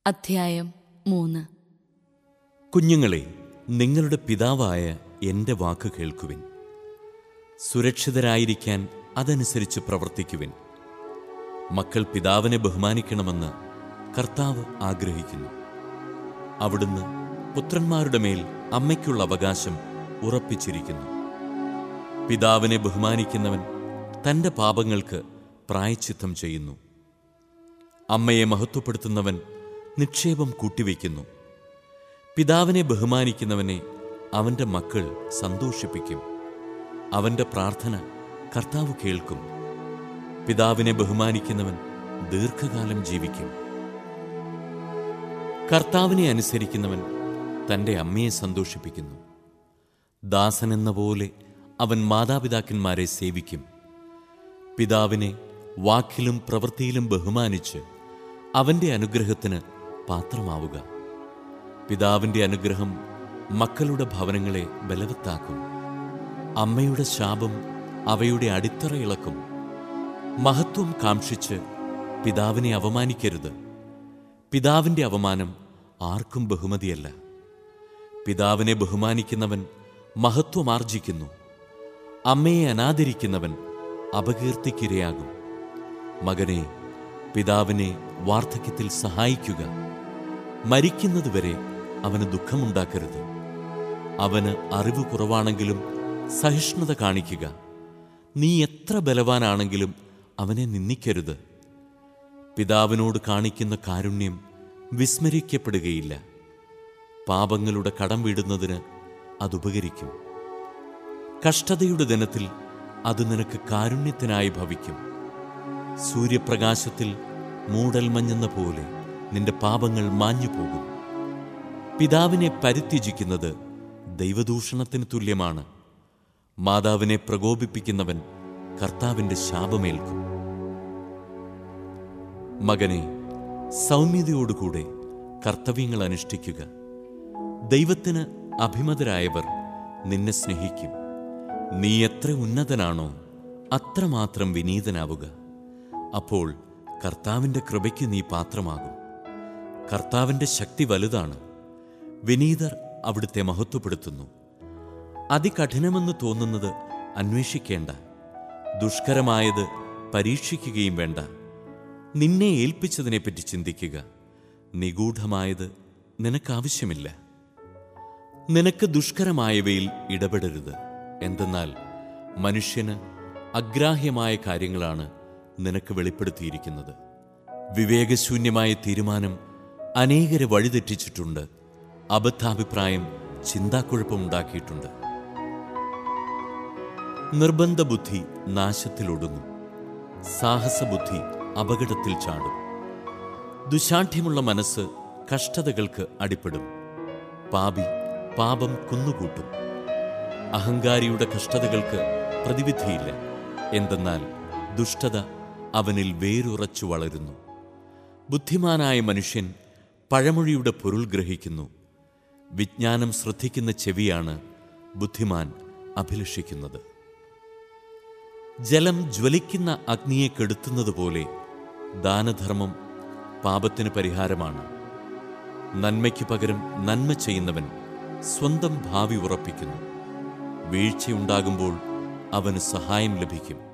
അധ്യായം മൂന്ന് കുഞ്ഞുങ്ങളെ നിങ്ങളുടെ പിതാവായ എൻ്റെ വാക്ക് കേൾക്കുവിൻ സുരക്ഷിതരായിരിക്കാൻ അതനുസരിച്ച് പ്രവർത്തിക്കുവിൻ മക്കൾ പിതാവിനെ ബഹുമാനിക്കണമെന്ന് കർത്താവ് ആഗ്രഹിക്കുന്നു അവിടുന്ന് പുത്രന്മാരുടെ മേൽ അമ്മയ്ക്കുള്ള അവകാശം ഉറപ്പിച്ചിരിക്കുന്നു പിതാവിനെ ബഹുമാനിക്കുന്നവൻ തൻ്റെ പാപങ്ങൾക്ക് പ്രായച്ചിത്തം ചെയ്യുന്നു അമ്മയെ മഹത്വപ്പെടുത്തുന്നവൻ നിക്ഷേപം കൂട്ടിവെക്കുന്നു പിതാവിനെ ബഹുമാനിക്കുന്നവനെ അവൻ്റെ മക്കൾ സന്തോഷിപ്പിക്കും അവൻ്റെ പ്രാർത്ഥന കർത്താവ് കേൾക്കും പിതാവിനെ ബഹുമാനിക്കുന്നവൻ ദീർഘകാലം ജീവിക്കും കർത്താവിനെ അനുസരിക്കുന്നവൻ തൻ്റെ അമ്മയെ സന്തോഷിപ്പിക്കുന്നു ദാസനെന്ന പോലെ അവൻ മാതാപിതാക്കന്മാരെ സേവിക്കും പിതാവിനെ വാക്കിലും പ്രവൃത്തിയിലും ബഹുമാനിച്ച് അവൻ്റെ അനുഗ്രഹത്തിന് പാത്രമാവുക പിതാവിൻ്റെ അനുഗ്രഹം മക്കളുടെ ഭവനങ്ങളെ ബലവത്താക്കും അമ്മയുടെ ശാപം അവയുടെ അടിത്തറ ഇളക്കും മഹത്വം കാക്ഷിച്ച് പിതാവിനെ അവമാനിക്കരുത് പിതാവിൻ്റെ അവമാനം ആർക്കും ബഹുമതിയല്ല പിതാവിനെ ബഹുമാനിക്കുന്നവൻ മഹത്വമാർജിക്കുന്നു അമ്മയെ അനാദരിക്കുന്നവൻ അപകീർത്തിക്കിരയാകും മകനെ പിതാവിനെ വാർദ്ധക്യത്തിൽ സഹായിക്കുക മരിക്കുന്നതുവരെ അവന് ദുഃഖമുണ്ടാക്കരുത് അവന് അറിവ് കുറവാണെങ്കിലും സഹിഷ്ണുത കാണിക്കുക നീ എത്ര ബലവാനാണെങ്കിലും അവനെ നിന്ദിക്കരുത് പിതാവിനോട് കാണിക്കുന്ന കാരുണ്യം വിസ്മരിക്കപ്പെടുകയില്ല പാപങ്ങളുടെ കടം വീടുന്നതിന് അതുപകരിക്കും കഷ്ടതയുടെ ദിനത്തിൽ അത് നിനക്ക് കാരുണ്യത്തിനായി ഭവിക്കും സൂര്യപ്രകാശത്തിൽ മൂടൽമഞ്ഞെന്ന പോലെ നിന്റെ പാപങ്ങൾ മാഞ്ഞു പോകും പിതാവിനെ പരിത്യജിക്കുന്നത് ദൈവദൂഷണത്തിന് തുല്യമാണ് മാതാവിനെ പ്രകോപിപ്പിക്കുന്നവൻ കർത്താവിന്റെ ശാപമേൽക്കും മകനെ സൗമ്യതയോടുകൂടെ കർത്തവ്യങ്ങൾ അനുഷ്ഠിക്കുക ദൈവത്തിന് അഭിമതരായവർ നിന്നെ സ്നേഹിക്കും നീ എത്ര ഉന്നതനാണോ അത്രമാത്രം വിനീതനാവുക അപ്പോൾ കർത്താവിൻ്റെ കൃപയ്ക്ക് നീ പാത്രമാകും കർത്താവിൻ്റെ ശക്തി വലുതാണ് വിനീതർ അവിടുത്തെ മഹത്വപ്പെടുത്തുന്നു അതികഠിനമെന്ന് തോന്നുന്നത് അന്വേഷിക്കേണ്ട ദുഷ്കരമായത് പരീക്ഷിക്കുകയും വേണ്ട നിന്നെ ഏൽപ്പിച്ചതിനെപ്പറ്റി ചിന്തിക്കുക നിഗൂഢമായത് നിനക്കാവശ്യമില്ല നിനക്ക് ദുഷ്കരമായവയിൽ ഇടപെടരുത് എന്തെന്നാൽ മനുഷ്യന് അഗ്രാഹ്യമായ കാര്യങ്ങളാണ് നിനക്ക് വെളിപ്പെടുത്തിയിരിക്കുന്നത് വിവേകശൂന്യമായ തീരുമാനം അനേകരെ വഴിതെറ്റിച്ചിട്ടുണ്ട് അബദ്ധാഭിപ്രായം ചിന്താക്കുഴപ്പമുണ്ടാക്കിയിട്ടുണ്ട് നിർബന്ധ ബുദ്ധി നാശത്തിലൊടുങ്ങും സാഹസബുദ്ധി അപകടത്തിൽ ചാടും ദുശാഠ്യമുള്ള മനസ്സ് കഷ്ടതകൾക്ക് അടിപ്പെടും പാപി പാപം കുന്നുകൂട്ടും അഹങ്കാരിയുടെ കഷ്ടതകൾക്ക് പ്രതിവിധിയില്ല എന്തെന്നാൽ ദുഷ്ടത അവനിൽ വേരുറച്ചു വളരുന്നു ബുദ്ധിമാനായ മനുഷ്യൻ പഴമൊഴിയുടെ പൊരുൾ ഗ്രഹിക്കുന്നു വിജ്ഞാനം ശ്രദ്ധിക്കുന്ന ചെവിയാണ് ബുദ്ധിമാൻ അഭിലഷിക്കുന്നത് ജലം ജ്വലിക്കുന്ന അഗ്നിയെ കെടുത്തുന്നതുപോലെ ദാനധർമ്മം പാപത്തിന് പരിഹാരമാണ് നന്മയ്ക്ക് പകരം നന്മ ചെയ്യുന്നവൻ സ്വന്തം ഭാവി ഉറപ്പിക്കുന്നു വീഴ്ചയുണ്ടാകുമ്പോൾ അവന് സഹായം ലഭിക്കും